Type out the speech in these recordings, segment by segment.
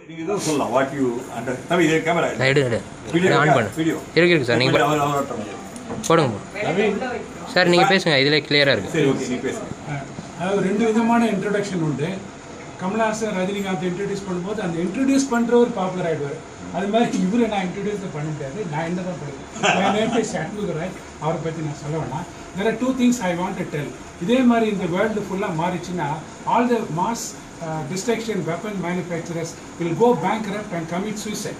நீங்க எதுவும் சொல்லலாம் வாட் யூ அண்டர் தம்பி இது கேமரா நான் எடு எடு வீடியோ ஆன் பண்ணு வீடியோ இருக்கு இருக்கு சார் நீங்கள் அவர் அவரோட்டம் போடுங்க போடுங்க. சார் நீங்கள் பேசுங்க இதில் கிளியராக இருக்குது சரி ஓகே நீ பேசுங்க அதாவது ரெண்டு விதமான இன்ட்ரடக்ஷன் உண்டு கமல்ஹாசன் ரஜினிகாந்த் இன்ட்ரடியூஸ் பண்ணும்போது அந்த இன்ட்ரடியூஸ் பண்ணுறவர் பாப்புலர் ஆகிடுவார் அது மாதிரி இவரை நான் இன்ட்ரடியூஸ் பண்ண முடியாது நான் என்ன தான் பண்ணுவேன் என் பேர் சண்முகராய் அவரை பற்றி நான் சொல்ல வேணாம் there are two things I want to tell இதே மாதிரி இந்த வேர்ல்டு ஃபுல்லாக மாறிச்சுன்னா all the mass destruction weapon manufacturers will go bank and commit suicide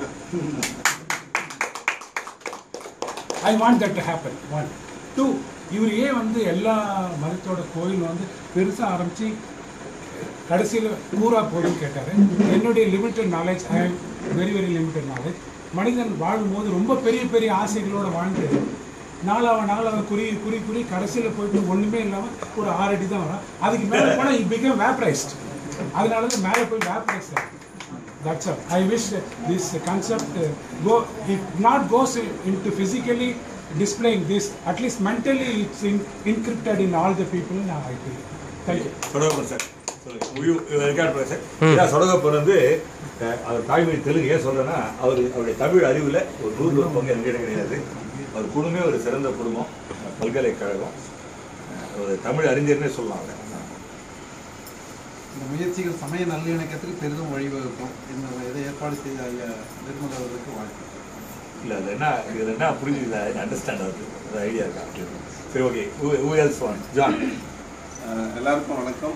I want that to happen one two இவர் ஏன் வந்து எல்லா மதத்தோட கோயில் வந்து பெருசாக ஆரம்பித்து கடைசியில் பூரா போதுன்னு கேட்டார் என்னுடைய limited knowledge I have very very limited knowledge மனிதன் வாழும்போது ரொம்ப பெரிய பெரிய ஆசைகளோடு வாழ்ந்து நாளாவ நாளாவ குறி குறி குறி கடைசியில் போயிட்டு ஒன்றுமே இல்லாமல் ஒரு ஆறு அடி தான் வரும் அதுக்கு மேலே போனால் இட் பிகம் வேப்ரைஸ்ட் அதனால தான் மேலே போய் vaporised That's all. I wish uh, this uh, concept uh, go it not goes in- into physically displaying this. At least mentally, it's in, encrypted in all the people. Now I feel. Thank you. Sodagappan sir சொல்லுங்க record பண்ண sir ஏன்னா சொடகப்பன் வந்து அஹ், அவர் தாய்மொழி தெலுங்கு ஏன் சொல்றேன்னா அவர் அவருடைய தமிழ் அறிவில் ஒரு நூறு ஒரு பங்கு எனக்கு கிடையாது அவர் குடும்பமே ஒரு சிறந்த குடும்பம் அஹ், பல்கலைக்கழகம் அஹ், ஒரு தமிழ் அறிஞர்னே சொல்லலாம் அவரை இந்த முயற்சிகள் சமய நல்லிணக்கத்துக்கு பெரிதும் வழிவகுக்கும் இந்த இதை ஏற்பாடு செய்த ஐயா நிர்மலா அவர்களுக்கு வாழ்த்து இல்லை அது என்ன இதில் என்ன புரியுது அண்டர்ஸ்டாண்ட் ஆகுது அது ஐடியா இருக்கா சரி okay who else one John uh எல்லாருக்கும் வணக்கம்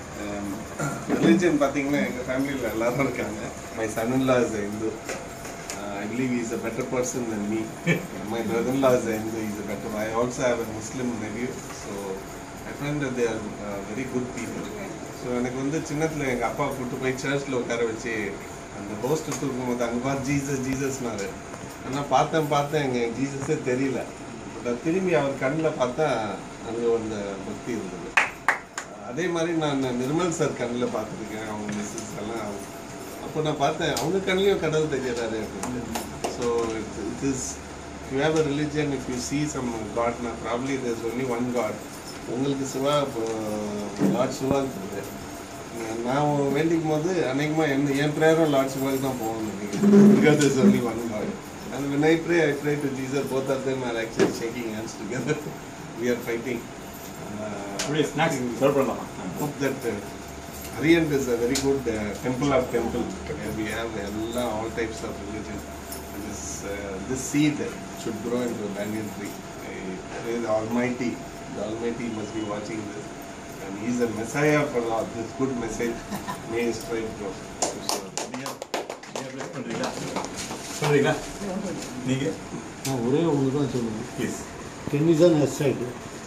ரிலிஜன் பார்த்தீங்கன்னா எங்கள் ஃபேமிலியில் எல்லாரும் இருக்காங்க my son in law is Hindu I believe is a better person then me my brother in law is Hindu is a better I also have a Muslim nephew so I find they are very good people so எனக்கு வந்து சின்னத்தில் எங்கள் அப்பா கூட்டு போய் சர்ச்சில் உட்கார வச்சு அந்த போஸ்ட் தூக்கும் அங்கே பார்த்து ஜீசஸ் ஜீசஸ்னாரு ஆனால் பார்த்தேன் பார்த்தேன் எங்கள் ஜீசஸே தெரியல பட் திரும்பி அவர் கண்ணில் பார்த்தா அங்கே அந்த பக்தி இருந்தது அதே மாதிரி நான் நிர்மல் சார் கண்ணில் பார்த்துருக்கேன் அவங்க மிஸ்ஸஸ் எல்லாம் அப்போ நான் பார்த்தேன் அவங்க கண்ணிலையும் கடவுள் தெரியாதாரு அப்படின்னு so it is you have a religion if you see some god நான் probably there's only one God உங்களுக்கு சிவா லார்ட் சிவா இருக்குது நான் வேண்டிக்கும் போது அநேகமாக என் என் ப்ரேயரும் லார்ட் சிவாக்கு தான் போகணும் நினைக்கிறேன் because there's only one God and when I pray I pray to Jesus both of them are actually shaking hands together we are fighting uh, அப்படியே snacks serve பண்ணலாமா hope that uh, Orient is a very good uh, temple of temple. where we have uh, all types of religion. And This, uh, this seed should grow into a banyan tree. I pray the Almighty, the Almighty must be watching this. And He is a Messiah for all this good message. May His strength grow. So, பண்ணுறீங்களா பண்ணுறீங்களா நீங்கள் நான் ஒரே ஒன்று தான் சொல்லுவேன் please Tennyson has said,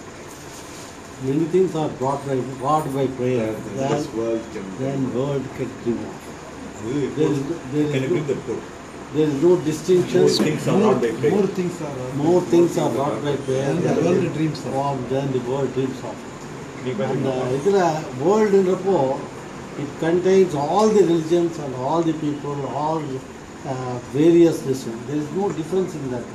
many things are brought by God by prayer, this then, world can then world can dream of. There is, there Can you is, bring no, the book? there is no distinction. More things are not by prayer. More things are More things are brought by prayer And the world dreams of. of than the world dreams of. நீங்க And பாருங்க. uh, இதில் வேர்ல்டுன்றப்போ it contains all the religions and all the people, all uh, various religions. There is no difference in that.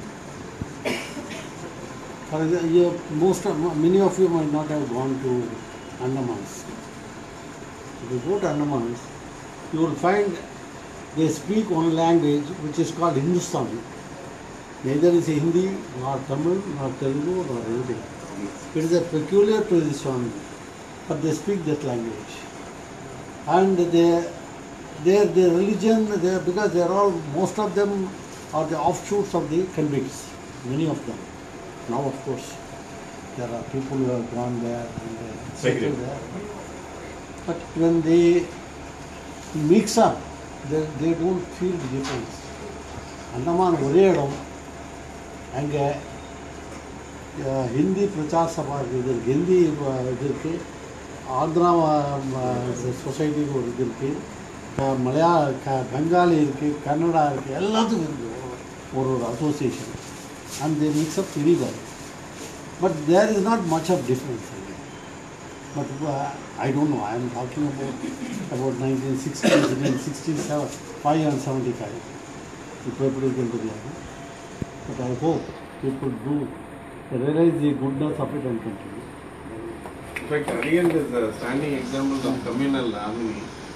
For example, you, most of, many of you might not have gone to Andamans. If you go to Andamans, you will find they speak one language which is called Hindustani. Neither is Hindi, nor Tamil, nor Telugu, nor anything. It is a peculiar to this one, but they speak that language. And their their their religion, they because they are all most of them are the offshoots of the convicts, many of them. Now, of course, there are people who have gone there and they settled Agree. there. But when they mix up, they, they don't feel the difference. Andaman ஒரே இடம் அங்கே அஹ், ஹிந்தி பிரச்சார சபா இது இருக்கு ஹிந்தி அஹ், இது இருக்குது ஆந்திரா சொசைட்டிக்கு ஒரு இது இருக்குது மலையா க பெங்காலி இருக்குது கன்னடா இருக்குது எல்லாத்துக்கும் இருக்குது ஒரு ஒரு association and they mix up very well but there is not much of difference but I don't know I am talking about about nineteen sixteen sixteen seven five and seventy five இப்போ எப்படி இருக்குன்னு தெரியாது but I hope people do realise the goodness of it and continue In fact, Orient is a standing example of communal harmony.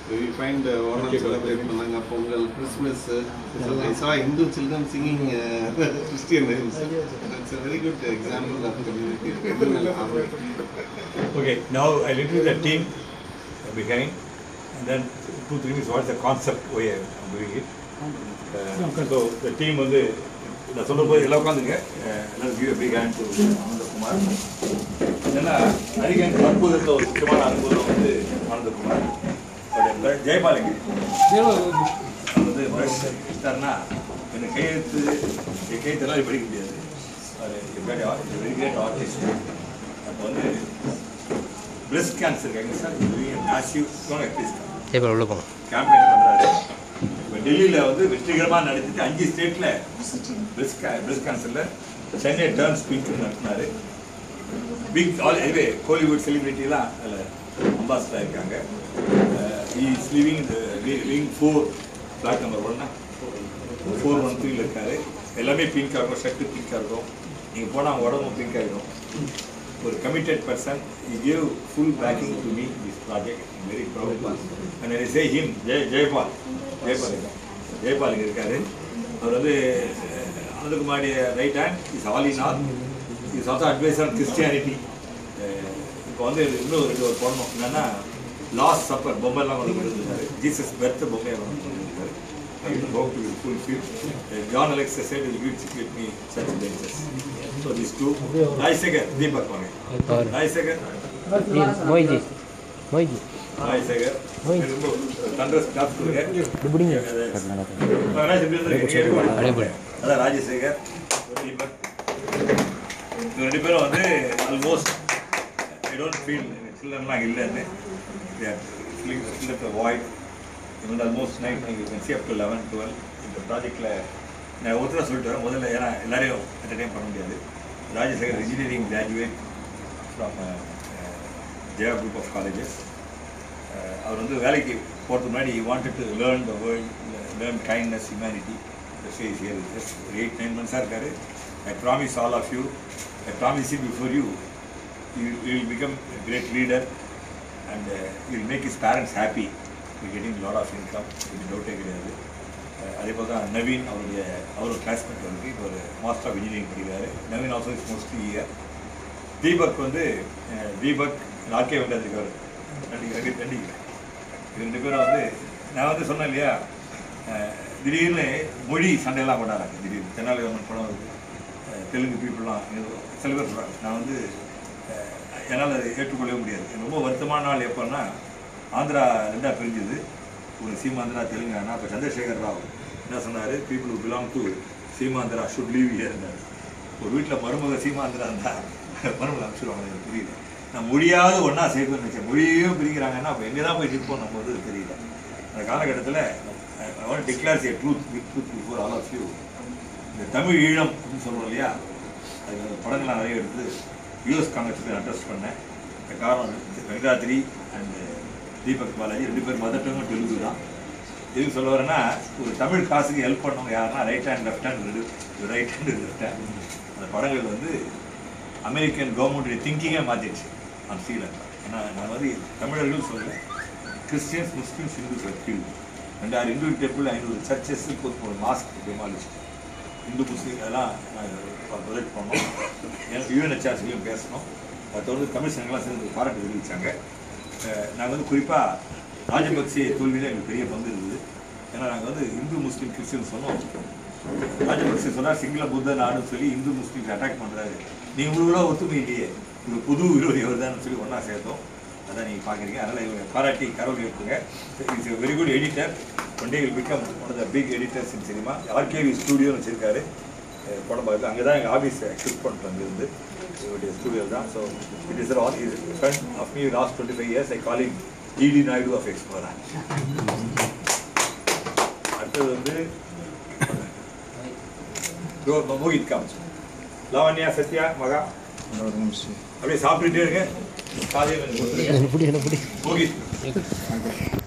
we find uh, Onam celebrate பண்ணாங்க Pongal Christmas I saw Hindu children singing uh, Christian hymns. That's a very good example of community. communal harmony. Okay, now I'll introduce the team behind, and then two, three minutes, what's the concept way I'm doing it. Uh, so the team வந்து நான் சொல்லும் போது எல்லாம் உட்காந்துங்க எல்லாரும் give big hand to Anandakumar ஏன்னா அதிகம் அற்புதத்தில் ஒரு முக்கியமான அனுபவம் வந்து ஆனந்தகுமார் அவருடைய ஜெயபாலங்க அவர் வந்து ப்ரஷ் எடுத்தாருன்னா எனக்கு கையெழுத்து என் கையெழுத்தெல்லாம் படிக்க முடியாது அவர் வெரி கிரேட் ஆர்டிஸ்ட் அப்போ வந்து பிரெஸ்ட் கேன்சர் எங்க சார் மேசிவ் அட்லீஸ்ட் ஜெயபால் உள்ள போங்க கேம்பெயின் பண்ணுறாரு இப்போ டெல்லியில் வந்து வெற்றிகரமாக நடத்திட்டு அஞ்சு ஸ்டேட்டில் பிரெஸ்ட் கே பிரெஸ்ட் கேன்சரில் சென்னை டர்ன்ஸ் பிங்க் நடத்தினாரு பிக் ஆல் எனிவே கோலிவுட் செலிபிரிட்டிலாம் அதில் அம்பாசிடர் இருக்காங்க is living living four flat number ஒன்னா ஃபோர் ஒன் த்ரீல இருக்காரு எல்லாமே பிங்காக இருக்கும் ஷர்ட்டு பிங்காக இருக்கும் நீங்கள் போனால் அவங்க உடம்பும் பிங்க் ஆகிடும் ஒரு கமிட்டட் பர்சன் இ give full backing to me this project very proud and I say him Jaya Jayapal Jayapal இருக்கார். ஜெயபால் இங்கே இருக்காரு அவர் வந்து அனந்தகுமாரி right hand is all in all is also advise on Christianity இப்போ வந்து இன்னும் ரெண்டு ஒரு போடணும் என்னன்னா லாஸ்ட் சப்பர் பொம்மைலாம் கொண்டு கொடுத்துருக்காரு ஜீசஸ் பெர்த் பொம்மையை கொண்டு கொடுத்துருக்காரு I will hope to fulfill. Uh, John Alexa said he will execute me such benches. So these two. Rajsekhar, Deepak வாங்க. அவர் Rajsekhar, மொய்ஜி மொய்ஜி Rajsekhar. ரொம்ப thunderous claps கொடுங்க. இப்படிங்க அஹ் ராஜ் எப்படி இருந்தீங்க? நீங்க எப்படி அப்படியே பண்ணீங்க? அதான் ராஜசேகர் தீபக் இவங்க ரெண்டு பேரும் வந்து ஆல்மோஸ்ட் ஐ டோன்ட் ஃபீல் சில்ட்ரன்லாம் இல்லைன்னு ஃபில் வாய்ட் இவங்க ஆல்மோஸ்ட் நைட் நீங்கள் can see up to eleven twelve இந்த ப்ராஜெக்டில் நான் ஒருத்தர சொல்லிட்டு வரேன் முதல்ல ஏன்னா எல்லாரையும் என்டர்டைன் பண்ண முடியாது Rajasekhar engineering graduate from Jaya group of colleges அவர் வந்து வேலைக்கு போகிறதுக்கு முன்னாடி wanted to learn the world learn kindness humanity is here just ஒரு எயிட் நைன் மந்த்ஸாக இருக்காரு I promise all of you I promise it before you you will become great leader and will make is parents happy will getting lot of income இது டவுட்டே கிடையாது அஹ் அதே போல் தான் நவீன் அவருடைய அவர் classmate வந்து இப்போ ஒரு மாஸ்டர் ஆஃப் இன்ஜினியரிங் படிக்கிறாரு Naveen also is mostly year Deepak வந்து அஹ், தீபக் நாக்கே வெங்காதிருக்காரு ரெண்டு ரெண்டு ரெண்டு ரெண்டு பேரும் வந்து நான் வந்து சொன்னேன் இல்லையா அஹ், திடீர்னு மொழி சண்டையெல்லாம் கொண்டாடுறாங்க திடீர்னு தென்னாலிராமன் படம் வருது அஹ், தெலுங்கு பீப்புளெலாம் சில பேர் சொல்கிறாங்க நான் வந்து அஹ், என்னால் அதை ஏற்றுக்கொள்ளவே முடியாது எனக்கு ரொம்ப வருத்தமான நாள் எப்போன்னா ஆந்திரா ரெண்டாக பிரிஞ்சுது ஒரு சீமாந்திரா தெலுங்கானா அப்போ சந்திரசேகர் ராவ் என்ன சொன்னார் people who belong to Seemandhra should leave இருந்தார் ஒரு வீட்டில் மருமக சீமாந்திரா இருந்தால் மருமக அனுப்பிச்சிடுவாங்க எனக்கு புரியல நான் மொழியாவது ஒன்றா சேர்க்கணும்னு நினச்சேன் மொழியையும் பிரிக்கிறாங்கன்னா அப்போ எங்கே தான் போய் நிற்போம் நம்ம வந்து தெரியல அந்த காலகட்டத்தில் declares a truth with truth before all of you இந்த தமிழ் ஈழம் அப்படின்னு சொல்கிறோம் இல்லையா அது அந்த படங்கள்லாம் நிறைய எடுத்து யூஎஸ் காங்கிரஸுக்கு அட்ரஸ் பண்ணேன் இந்த காரணம் வெங்கடாத்ரி அண்ட் தீபக் பாலாஜி ரெண்டு பேர் மதர் டங்கும் தெலுங்கு தான் எதுக்கு சொல்ல வரேன்னா ஒரு தமிழ் காசுக்கு ஹெல்ப் பண்ணவங்க யாருன்னா ரைட் ஹேண்ட் லெஃப்ட் ஹேண்ட் ரெண்டு ரைட் ஹேண்ட் லெஃப்ட் ஹேண்ட் அந்த படங்கள் வந்து அமெரிக்கன் கவர்மெண்ட்டுடைய திங்கிங்கே மாற்றிடுச்சு நான் ஸ்ரீலங்கா ஏன்னா நான் வந்து தமிழர்கள் சொல்லலை கிறிஸ்டியன்ஸ் முஸ்லீம்ஸ் ஹிந்துஸ் கீழ் ரெண்டாயிரம் இந்து டெம்பிள் ஐநூறு சர்ச்சஸ் ஒரு மாஸ்க் டெமாலிஸ்ட் இந்து முஸ்லீம் அதெல்லாம் ப்ரொஜெக்ட் பண்ணோம் எனக்கு யூஎன்ஹெச்ஆர்சிலையும் பேசணும் அதை தொடர்ந்து கமிஷன்லாம் சேர்ந்து பாராட்டு தெரிவித்தாங்க நாங்கள் வந்து குறிப்பாக ராஜபக்சே தோல்வியில் எங்களுக்கு பெரிய பங்கு இருந்தது ஏன்னா நாங்கள் வந்து இந்து முஸ்லீம் கிறிஸ்டின் சொன்னோம் ராஜபக்சே சொன்னார் சிங்கள புத்த நாடுன்னு சொல்லி இந்து முஸ்லீம்ஸ் அட்டாக் பண்ணுறாரு நீங்கள் உங்களுக்கு ஒத்துமை இல்லையே ஒரு புது விரோதி அவர் தான் சொல்லி ஒன்றா சேர்த்தோம் அதான் நீங்கள் பார்க்குறீங்க அதனால் இவங்க பாராட்டி கரோல் இருக்குங்க is very good editor one day will become one of the big editors in cinema RKV ஸ்டூடியோன்னு வச்சிருக்காரு அஹ் படம் பார்த்து அங்கே தான் எங்கள் ஆஃபீஸை ஷிஃப்ட் பண்ணிட்டு அங்கேருந்து இவருடைய ஸ்டூடியோ தான் so it is all is friend of me last twenty five years I call him இடி நாயுடு ஆஃப் எக்ஸ்போரா அடுத்தது வந்து மோகித் காம் லாவண்யா சத்யா மகா அப்படியே சாப்பிட்டுட்டே இருங்க காலையில் என்ன பிடி என்ன பிடி மோகித்